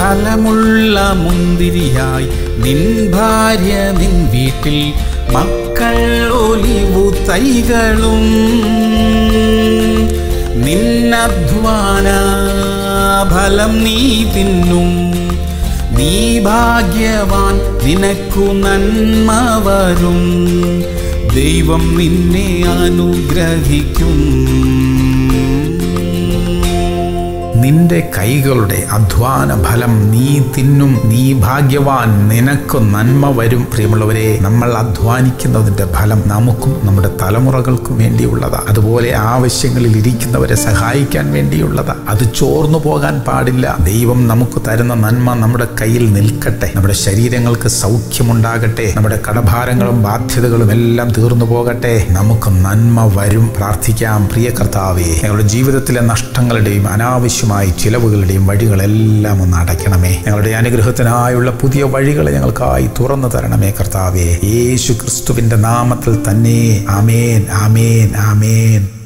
ഫലമുള്ള മുന്തിരിയായി നിൻ ഭാര്യ നിൻ വീട്ടിൽ മക്കൾ ഒലിവു തൈകളും നിന്നധ്വാന ഫലം നീ തിന്നും നീ ഭാഗ്യവാൻ നിനക്കു നന്മ വരും ദൈവം നിന്നെ അനുഗ്രഹിക്കും നിന്റെ കൈകളുടെ അധ്വാന ഫലം നീ തിന്നും നീ ഭാഗ്യവാൻ നിനക്ക് നന്മ വരും പ്രിയമുള്ളവരെ നമ്മൾ അധ്വാനിക്കുന്നതിന്റെ ഫലം നമുക്കും നമ്മുടെ തലമുറകൾക്കും വേണ്ടിയുള്ളതാ അതുപോലെ ആവശ്യങ്ങളിൽ ഇരിക്കുന്നവരെ സഹായിക്കാൻ വേണ്ടിയുള്ളതാ അത് ചോർന്നു പോകാൻ പാടില്ല ദൈവം നമുക്ക് തരുന്ന നന്മ നമ്മുടെ കയ്യിൽ നിൽക്കട്ടെ നമ്മുടെ ശരീരങ്ങൾക്ക് സൗഖ്യമുണ്ടാകട്ടെ നമ്മുടെ കടഭാരങ്ങളും ബാധ്യതകളും എല്ലാം തീർന്നു പോകട്ടെ നമുക്ക് നന്മ വരും പ്രാർത്ഥിക്കാം പ്രിയ കർത്താവേ ഞങ്ങളുടെ ജീവിതത്തിലെ നഷ്ടങ്ങളുടെയും അനാവശ്യമായ ചിലവുകളുടെയും വഴികളെല്ലാം ഒന്ന് അടയ്ക്കണമേ ഞങ്ങളുടെ അനുഗ്രഹത്തിനായുള്ള പുതിയ വഴികൾ ഞങ്ങൾക്കായി തുറന്നു തരണമേ കർത്താവേ യേശു ക്രിസ്തുവിന്റെ നാമത്തിൽ തന്നെ ആമേൻ ആമേൻ ആമേൻ